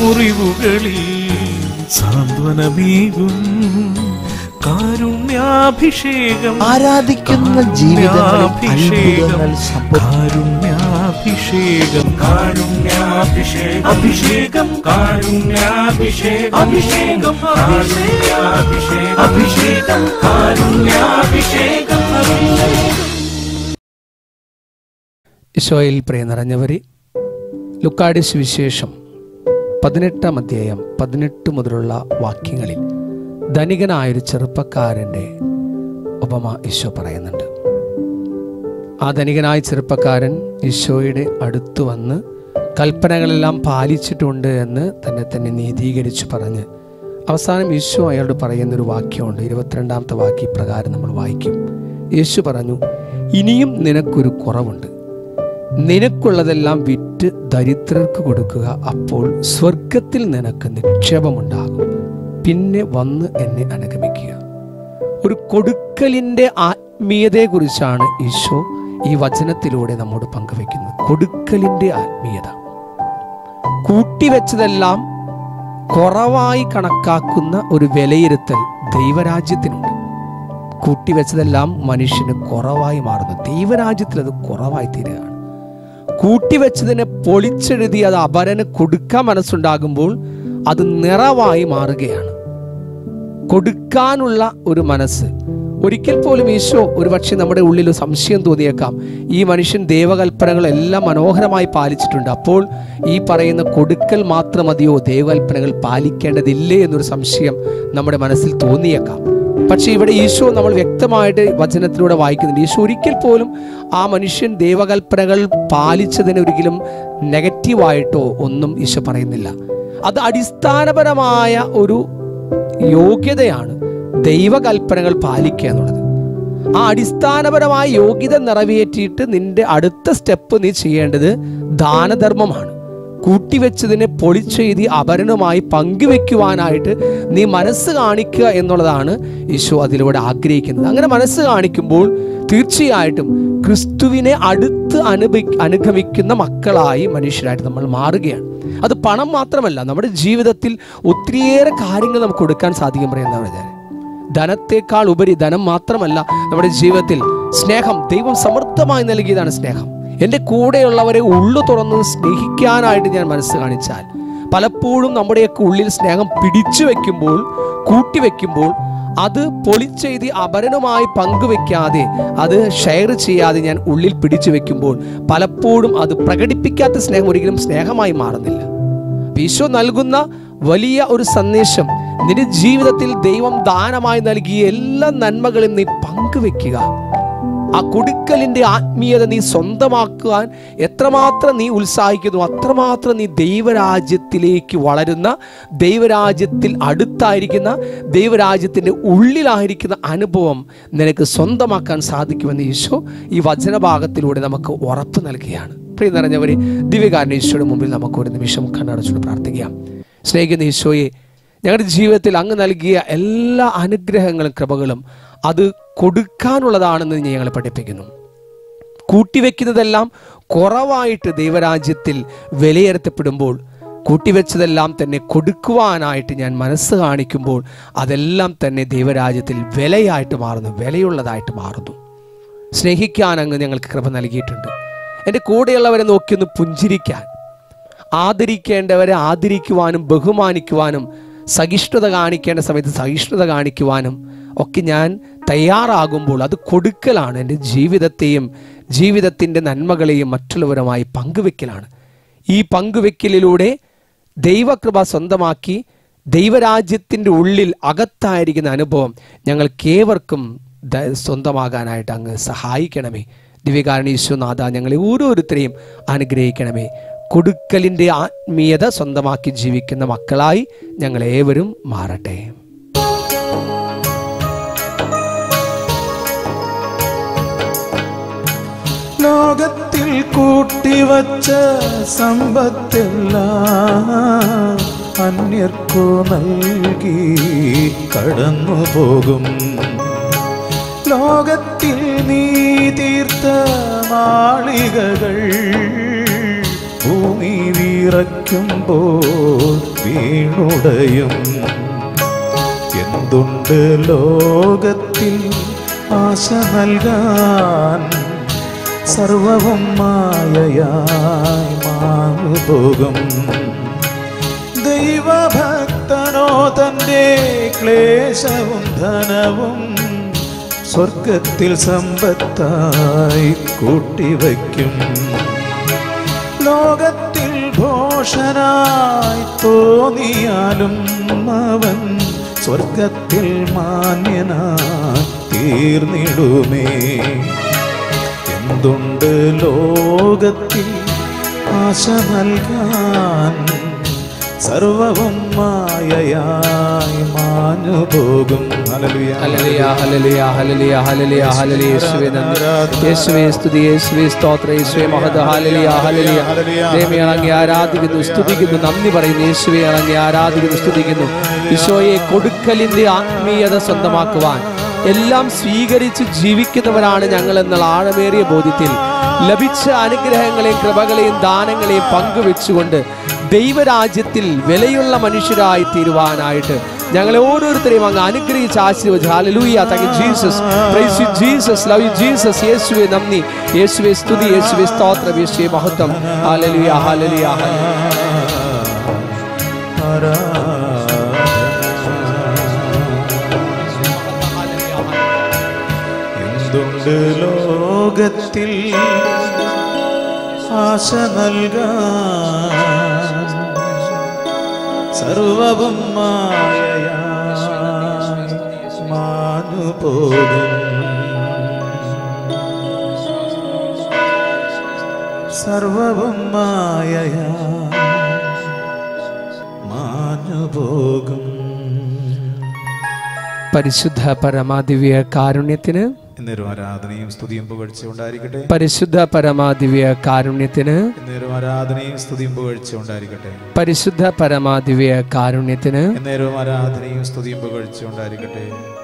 മുറിവുകളിൽ സാന്ത്വനമേകും കാരുണ്യാഭിഷേകം ആരാധിക്കുന്ന ജീവിതങ്ങളിൽ അത്ഭുതങ്ങൾ സംഭവിക്കും കാരുണ്യാഭിഷേകം കാരുണ്യാഭിഷേകം അഭിഷേകം കാരുണ്യാഭിഷേകം അഭിഷേകം കാരുണ്യാഭിഷേകം അഭിഷേകം കാരുണ്യാഭിഷേകം അഭിഷേകം ഈശോയിൽ പ്രിയ നിറഞ്ഞവരെ ലുക്കാടി സുവിശേഷം പതിനെട്ടാം അധ്യായം പതിനെട്ട് മുതലുള്ള വാക്യങ്ങളിൽ ധനികനായൊരു ചെറുപ്പക്കാരൻ്റെ ഉപമ ഈശോ പറയുന്നുണ്ട് ആ ധനികനായ ചെറുപ്പക്കാരൻ ഈശോയുടെ അടുത്ത് വന്ന് കൽപ്പനകളെല്ലാം പാലിച്ചിട്ടുണ്ട് എന്ന് തന്നെ തന്നെ നീതീകരിച്ച് പറഞ്ഞ് അവസാനം ഈശോ അയാളോട് പറയുന്നൊരു വാക്യമുണ്ട് ഇരുപത്തിരണ്ടാമത്തെ വാക്യ പ്രകാരം നമ്മൾ വായിക്കും യേശു പറഞ്ഞു ഇനിയും നിനക്കൊരു കുറവുണ്ട് നിനക്കുള്ളതെല്ലാം വിറ്റ് ദരിദ്രർക്ക് കൊടുക്കുക അപ്പോൾ സ്വർഗത്തിൽ നിനക്ക് നിക്ഷേപമുണ്ടാകും പിന്നെ വന്ന് എന്നെ അനുഗമിക്കുക ഒരു കൊടുക്കലിൻ്റെ ആത്മീയതയെക്കുറിച്ചാണ് ഈശോ ഈ വചനത്തിലൂടെ നമ്മോട് പങ്കുവെക്കുന്നത് കൊടുക്കലിൻ്റെ ആത്മീയത കൂട്ടിവെച്ചതെല്ലാം കുറവായി കണക്കാക്കുന്ന ഒരു വിലയിരുത്തൽ ദൈവരാജ്യത്തിനുണ്ട് കൂട്ടിവെച്ചതെല്ലാം മനുഷ്യന് കുറവായി മാറുന്നു ദൈവരാജ്യത്തിൽ അത് കുറവായി തീരുകയാണ് കൂട്ടിവെച്ചതിനെ പൊളിച്ചെഴുതി അത് അപരന് കൊടുക്കാൻ മനസ്സുണ്ടാകുമ്പോൾ അത് നിറവായി മാറുകയാണ് കൊടുക്കാനുള്ള ഒരു മനസ്സ് ഒരിക്കൽ പോലും ഈശോ ഒരുപക്ഷെ നമ്മുടെ ഉള്ളിൽ ഒരു സംശയം തോന്നിയേക്കാം ഈ മനുഷ്യൻ ദേവകൽപ്പനകളെല്ലാം മനോഹരമായി പാലിച്ചിട്ടുണ്ട് അപ്പോൾ ഈ പറയുന്ന കൊടുക്കൽ മാത്രം മതിയോ ദേവകൽപ്പനകൾ പാലിക്കേണ്ടതില്ലേ എന്നൊരു സംശയം നമ്മുടെ മനസ്സിൽ തോന്നിയേക്കാം പക്ഷെ ഇവിടെ ഈശോ നമ്മൾ വ്യക്തമായിട്ട് വചനത്തിലൂടെ വായിക്കുന്നുണ്ട് ഈശോ ഒരിക്കൽ പോലും ആ മനുഷ്യൻ ദേവകൽപ്പനകൾ പാലിച്ചതിന് ഒരിക്കലും നെഗറ്റീവായിട്ടോ ഒന്നും ഈശോ പറയുന്നില്ല അത് അടിസ്ഥാനപരമായ ഒരു യോഗ്യതയാണ് ദൈവകൽപ്പനകൾ പാലിക്കുക എന്നുള്ളത് ആ അടിസ്ഥാനപരമായ യോഗ്യത നിറവേറ്റിയിട്ട് നിന്റെ അടുത്ത സ്റ്റെപ്പ് നീ ചെയ്യേണ്ടത് ദാനധർമ്മമാണ് കൂട്ടിവെച്ചതിനെ പൊളിച്ചെഴുതി അപരനുമായി പങ്കുവെക്കുവാനായിട്ട് നീ മനസ്സ് കാണിക്കുക എന്നുള്ളതാണ് ഈശോ അതിലൂടെ ആഗ്രഹിക്കുന്നത് അങ്ങനെ മനസ്സ് കാണിക്കുമ്പോൾ തീർച്ചയായിട്ടും ക്രിസ്തുവിനെ അടുത്ത് അനുഭവി അനുഗമിക്കുന്ന മക്കളായി മനുഷ്യരായിട്ട് നമ്മൾ മാറുകയാണ് അത് പണം മാത്രമല്ല നമ്മുടെ ജീവിതത്തിൽ ഒത്തിരിയേറെ കാര്യങ്ങൾ നമുക്ക് കൊടുക്കാൻ സാധിക്കും പറയുന്നവർ ഞാൻ ധനത്തേക്കാൾ ഉപരി ധനം മാത്രമല്ല നമ്മുടെ ജീവിതത്തിൽ സ്നേഹം ദൈവം സമൃദ്ധമായി നൽകിയതാണ് സ്നേഹം എൻ്റെ കൂടെയുള്ളവരെ ഉള്ളു തുറന്ന് സ്നേഹിക്കാനായിട്ട് ഞാൻ മനസ്സ് കാണിച്ചാൽ പലപ്പോഴും നമ്മുടെയൊക്കെ ഉള്ളിൽ സ്നേഹം പിടിച്ചു വെക്കുമ്പോൾ കൂട്ടിവെക്കുമ്പോൾ അത് പൊളിച്ചെഴുതി അപരനുമായി പങ്കുവെക്കാതെ അത് ഷെയർ ചെയ്യാതെ ഞാൻ ഉള്ളിൽ പിടിച്ചു വെക്കുമ്പോൾ പലപ്പോഴും അത് പ്രകടിപ്പിക്കാത്ത സ്നേഹം ഒരിക്കലും സ്നേഹമായി മാറുന്നില്ല ഈശോ നൽകുന്ന വലിയ ഒരു സന്ദേശം നിന്റെ ജീവിതത്തിൽ ദൈവം ദാനമായി നൽകിയ എല്ലാ നന്മകളും നീ പങ്കുവെക്കുക ആ കൊടുക്കലിന്റെ ആത്മീയത നീ സ്വന്തമാക്കുവാൻ എത്രമാത്രം നീ ഉത്സാഹിക്കുന്നു അത്രമാത്രം നീ ദൈവരാജ്യത്തിലേക്ക് വളരുന്ന ദൈവരാജ്യത്തിൽ അടുത്തായിരിക്കുന്ന ദൈവരാജ്യത്തിൻ്റെ ഉള്ളിലായിരിക്കുന്ന അനുഭവം നിനക്ക് സ്വന്തമാക്കാൻ സാധിക്കുമെന്ന് ഈശോ ഈ വചനഭാഗത്തിലൂടെ നമുക്ക് ഉറപ്പ് നൽകുകയാണ് പ്രിയ നിറഞ്ഞവരെ ദിവ്യകാരൻ ഈശോയുടെ മുമ്പിൽ നമുക്ക് ഒരു നിമിഷം കണ്ണടച്ചുകൊണ്ട് പ്രാർത്ഥിക്കാം സ്നേഹിക്കുന്ന ഈശോയെ ഞങ്ങളുടെ ജീവിതത്തിൽ അങ്ങ് നൽകിയ എല്ലാ അനുഗ്രഹങ്ങളും കൃപകളും അത് കൊടുക്കാനുള്ളതാണെന്ന് നീ ഞങ്ങളെ പഠിപ്പിക്കുന്നു കൂട്ടിവെക്കുന്നതെല്ലാം കുറവായിട്ട് ദൈവരാജ്യത്തിൽ വിലയിരുത്തപ്പെടുമ്പോൾ കൂട്ടിവെച്ചതെല്ലാം തന്നെ കൊടുക്കുവാനായിട്ട് ഞാൻ മനസ്സ് കാണിക്കുമ്പോൾ അതെല്ലാം തന്നെ ദൈവരാജ്യത്തിൽ വിലയായിട്ട് മാറുന്നു വിലയുള്ളതായിട്ട് മാറുന്നു സ്നേഹിക്കാൻ അങ്ങ് ഞങ്ങൾക്ക് കൃപ നൽകിയിട്ടുണ്ട് എൻ്റെ കൂടെയുള്ളവരെ നോക്കിയൊന്ന് പുഞ്ചിരിക്കാൻ ആദരിക്കേണ്ടവരെ ആദരിക്കുവാനും ബഹുമാനിക്കുവാനും സഹിഷ്ണുത കാണിക്കേണ്ട സമയത്ത് സഹിഷ്ണുത കാണിക്കുവാനും ഒക്കെ ഞാൻ തയ്യാറാകുമ്പോൾ അത് കൊടുക്കലാണ് എൻ്റെ ജീവിതത്തെയും ജീവിതത്തിൻ്റെ നന്മകളെയും മറ്റുള്ളവരുമായി പങ്കുവെക്കലാണ് ഈ പങ്കുവെക്കലിലൂടെ ദൈവകൃപ സ്വന്തമാക്കി ദൈവരാജ്യത്തിൻ്റെ ഉള്ളിൽ അകത്തായിരിക്കുന്ന അനുഭവം ഞങ്ങൾക്കേവർക്കും ദ- സ്വന്തമാകാനായിട്ട് അങ്ങ് സഹായിക്കണമേ ദിവ്യകാരണ ഈശ്വനാഥ ഞങ്ങളെ ഓരോരുത്തരെയും അനുഗ്രഹിക്കണമേ കൊടുക്കലിൻ്റെ ആത്മീയത സ്വന്തമാക്കി ജീവിക്കുന്ന മക്കളായി ഞങ്ങളേവരും മാറട്ടെ ലോകത്തിൽ കൂട്ടിവച്ച സമ്പത്തെല്ലാം അന്യർക്കു നൽകി കടന്നു പോകും ലോകത്തിൽ നീ തീർത്ത മാളികകൾ ഭൂമി വീ വിറയ്ക്കുമ്പോൾ വീണുടയും എന്തുണ്ട് ലോകത്തിൽ ആശ നൽകാൻ സർവവും മായയായി മാറുപോകും ദൈവഭക്തനോ തൻ്റെ ക്ലേശവും ധനവും സ്വർഗത്തിൽ സമ്പത്തായി കൂട്ടിവയ്ക്കും ലോകത്തിൽ ഭോഷനായി തോന്നിയാലും അവൻ സ്വർഗത്തിൽ മാന്യനായി തീർന്നിടുമേ എന്തുണ്ട് ലോകത്തിൽ ആശ നൽകാൻ സർവവും മായയായി മാഞ്ഞു പോകും hallelujah. Hallelujah, hallelujah, hallelujah, hallelujah, hallelujah. യേശുവേ നന്ദി. യേശുവേ സ്തുതി യേശുവേ സ്തോത്ര യേശുവേ മഹത് ഹല്ലേലൂയ, ഹല്ലേലൂയ. ദൈവമേ ഇറങ്ങി ആരാധിക്കുന്നു സ്തുതിക്കുന്നു നന്ദി പറയുന്നു യേശുവെ ഇറങ്ങി ആരാധിക്കുന്നു സ്തുതിക്കുന്നു ഈശോയെ കൊടുക്കലിന്റെ ആത്മീയത സ്വന്തമാക്കുവാൻ എല്ലാം സ്വീകരിച്ച് ജീവിക്കുന്നവരാണ് ഞങ്ങൾ എന്നുള്ള ആഴമേറിയ ബോധ്യത്തിൽ ലഭിച്ച അനുഗ്രഹങ്ങളെയും കൃപകളെയും ദാനങ്ങളെയും പങ്കുവെച്ചുകൊണ്ട് ദൈവരാജ്യത്തിൽ വിലയുള്ള മനുഷ്യരായി തീരുവാനായിട്ട് ഞങ്ങളെ ഓരോരുത്തരെയും അങ്ങ് അനുഗ്രഹിച്ച് ആശീർവദിച്ചു hallelujah thank you Jesus praise you Jesus love you Jesus യേശുവേ നന്ദി യേശുവേ സ്തുതി യേശുവേ സ്തോത്രം യേശുവേ മഹത്വം ഹല്ലേലൂയ ഹല്ലേലൂയ ഹല്ലേലൂയ എന്തുണ്ട് ലോകത്തിൽ ആശ നൽകാൻ സർവവും മായയായി മാഞ്ഞു പോകും സർവവും മായയായി മാഞ്ഞു പോകും പരിശുദ്ധ പരമാദിവ്യ കാരുണ്യത്തിന് എന്നേരം ആരാധനയും സ്തുതിയും പുകഴ്ച ഉണ്ടായിരിക്കട്ടെ പരിശുദ്ധ പരമാദിവ്യ കാരുണ്യത്തിന് എന്നേരം ആരാധനയും സ്തുതിയും പുകഴ്ച ഉണ്ടായിരിക്കട്ടെ പരിശുദ്ധ പരമാദിവ്യ കാരുണ്യത്തിന് എന്നേരവും ആരാധനയും സ്തുതിയും പുകഴ്ച ഉണ്ടായിരിക്കട്ടെ